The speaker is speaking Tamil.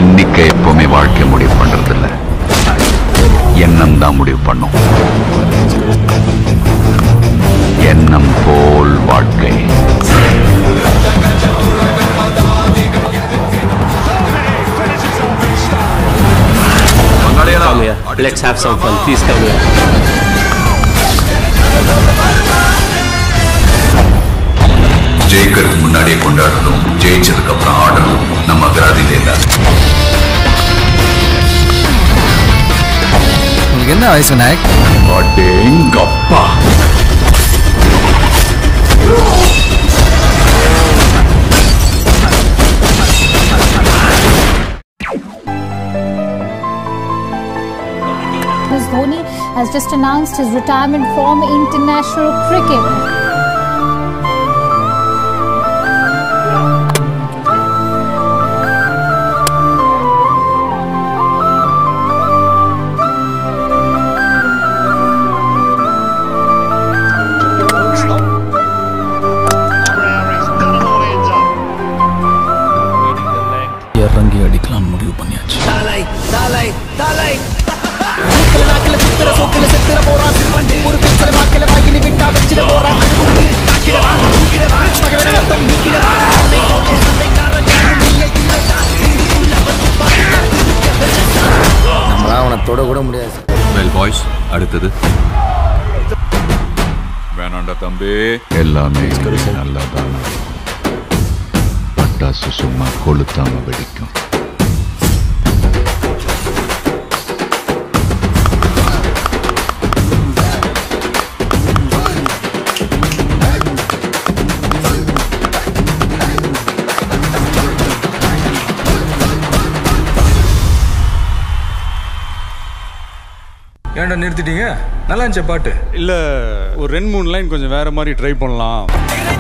எண்ணிக்கை எப்பவுமே வாழ்க்கை முடிவு பண்றது இல்ல எண்ணம் தான் முடிவு பண்ணும் எண்ணம் போல் வாழ்க்கை Come here. Let's have some fun. Please come here. ஜெயிக்கிறதுக்கு முன்னாடியே கொண்டாடுறதும் ஜெயிச்சதுக்கு அப்புறம் ஆடணும் நம்ம அகராதியில இல்ல உங்களுக்கு என்ன வயசு விநாயக் அடேங்கப்பா Ms. Dhoni has just announced his retirement from international cricket. இறங்கி அடிக்கலாம்னு முடிவு பண்ணியாச்சு நம்மளாம் அவனை தொட கூட முடியாது வெல் பாய்ஸ் அடுத்தது வேணாண்டா தம்பி எல்லாமே நல்லதான் பட்டாசு சும்மா கொளுத்தாம வெடிக்கும் ஏன்டா நிறுத்திட்டீங்க நல்லா இருந்துச்சா பாட்டு இல்ல ஒரு ரெண்டு மூணு லைன் கொஞ்சம் வேற மாதிரி ட்ரை பண்ணலாம்